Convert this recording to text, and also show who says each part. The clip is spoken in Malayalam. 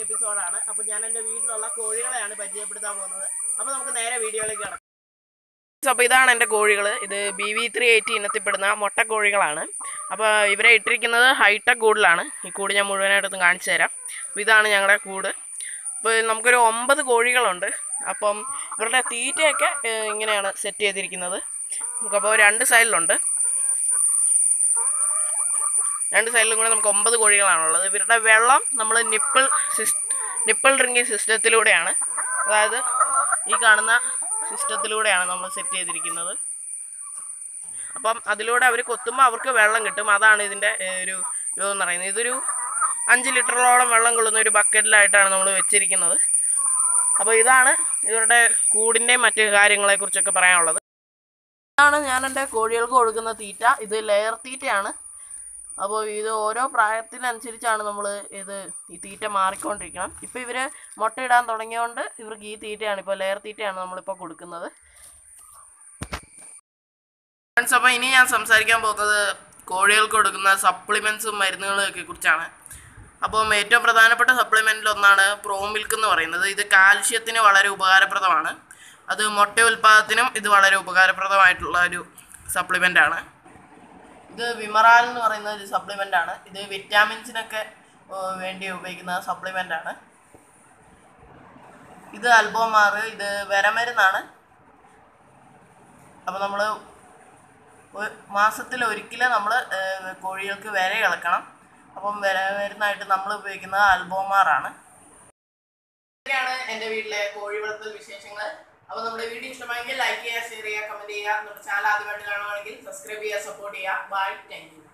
Speaker 1: എപ്പിസോഡാണ് അപ്പോൾ ഞാൻ എൻ്റെ വീട്ടിലുള്ള കോഴികളെയാണ് പരിചയപ്പെടുത്താൻ പോകുന്നത് അപ്പോൾ നമുക്ക് നേരെ വീഡിയോയിലേക്ക് കിടക്കാം അപ്പോൾ ഇതാണ് എൻ്റെ കോഴികൾ ഇത് ബി വി ത്രീ എയ്റ്റി ഇനത്തിൽപ്പെടുന്ന മുട്ടക്കോഴികളാണ് അപ്പോൾ ഇവരെ ഇട്ടിരിക്കുന്നത് ഹൈടെക് കൂടിലാണ് ഈ കൂട് ഞാൻ മുഴുവനായിട്ടൊന്ന് കാണിച്ചു തരാം അപ്പോൾ ഇതാണ് ഞങ്ങളുടെ കൂട് അപ്പോൾ നമുക്കൊരു ഒമ്പത് കോഴികളുണ്ട് അപ്പം ഇവരുടെ തീറ്റയൊക്കെ ഏഹ്, ഇങ്ങനെയാണ് സെറ്റ് ചെയ്തിരിക്കുന്നത് നമുക്കപ്പോൾ രണ്ട് സൈഡിലുണ്ട് രണ്ട് സൈഡിലും കൂടെ നമുക്ക് ഒമ്പത് കോഴികളാണുള്ളത് ഇവരുടെ വെള്ളം നമ്മൾ നിപ്പിൾ സിസ് നിപ്പിൾ ഡ്രിങ്കിങ് സിസ്റ്റത്തിലൂടെയാണ് അതായത് ഈ കാണുന്ന സിസ്റ്റത്തിലൂടെയാണ് നമ്മൾ സെറ്റ് ചെയ്തിരിക്കുന്നത് അപ്പം അതിലൂടെ അവർ കൊത്തുമ്പോൾ അവർക്ക് വെള്ളം കിട്ടും അതാണ് ഇതിൻ്റെ ഏഹ്, ഒരു ഇതെന്ന് പറയുന്നത് ഇതൊരു അഞ്ച് ലിറ്ററോളം വെള്ളം കൊള്ളുന്ന ഒരു ബക്കറ്റിലായിട്ടാണ് നമ്മൾ വെച്ചിരിക്കുന്നത് അപ്പോൾ ഇതാണ് ഇവരുടെ കൂടിൻ്റെയും മറ്റ് കാര്യങ്ങളെക്കുറിച്ചൊക്കെ പറയാനുള്ളത് ഇതാണ് ഞാൻ എൻ്റെ കോഴികൾക്ക് കൊടുക്കുന്ന തീറ്റ ഇത് ലെയർ തീറ്റയാണ് അപ്പോൾ ഇത് ഓരോ പ്രായത്തിനനുസരിച്ചാണ് നമ്മൾ ഇത് ഈ തീറ്റ മാറിക്കൊണ്ടിരിക്കണം ഇപ്പോൾ ഇവർ മുട്ടയിടാൻ തുടങ്ങിയതുകൊണ്ട് ഇവർക്ക് ഈ തീറ്റയാണ് ഇപ്പോൾ ലെയർ തീറ്റയാണ് നമ്മളിപ്പോൾ കൊടുക്കുന്നത് ഫ്രണ്ട്സ് അപ്പോൾ ഇനി ഞാൻ സംസാരിക്കാൻ പോകുന്നത് കോഴികൾക്ക് കൊടുക്കുന്ന സപ്ലിമെൻറ്റ്സും മരുന്നുകളും ഒക്കെ കുറിച്ചാണ് അപ്പം ഏറ്റവും പ്രധാനപ്പെട്ട സപ്ലിമെൻറ്റിൽ ഒന്നാണ് പ്രോ മിൽക്ക് എന്ന് പറയുന്നത് ഇത് കാൽഷ്യത്തിന് വളരെ ഉപകാരപ്രദമാണ് അത് മുട്ട ഉൽപ്പാദനത്തിനും ഇത് വളരെ ഉപകാരപ്രദമായിട്ടുള്ള ഒരു സപ്ലിമെൻ്റ് ആണ് ഇത് വിമറാൽ എന്ന് പറയുന്ന ഒരു സപ്ലിമെൻ്റ് ആണ് ഇത് വിറ്റാമിൻസിനൊക്കെ ഏഹ്, വേണ്ടി ഉപയോഗിക്കുന്ന സപ്ലിമെൻ്റ് ആണ് ഇത് അൽബോമാർ ഇത് വരമരുന്നാണ് അപ്പോൾ നമ്മൾ മാസത്തിൽ ഒരിക്കൽ നമ്മൾ കോഴികൾക്ക് വിര ഇളക്കണം അപ്പം വിര മരുന്നായിട്ട് നമ്മൾ ഉപയോഗിക്കുന്നത് അൽബോമാറാണ് ഇതൊക്കെയാണ് എൻ്റെ വീട്ടിലെ കോഴി വളർത്തൽ വിശേഷങ്ങൾ അപ്പോൾ നമ്മുടെ വീഡിയോ ഇഷ്ടമായെങ്കിൽ ലൈക്ക് ചെയ്യുക ഷെയർ ചെയ്യുക കമൻറ്റ് ചെയ്യുക നമ്മുടെ ചാനൽ ആദ്യമായിട്ട് കാണുവാണെങ്കിൽ സബ്സ്ക്രൈബ് ചെയ്യുക സപ്പോർട്ട് ചെയ്യുക ബൈ താങ്ക് യു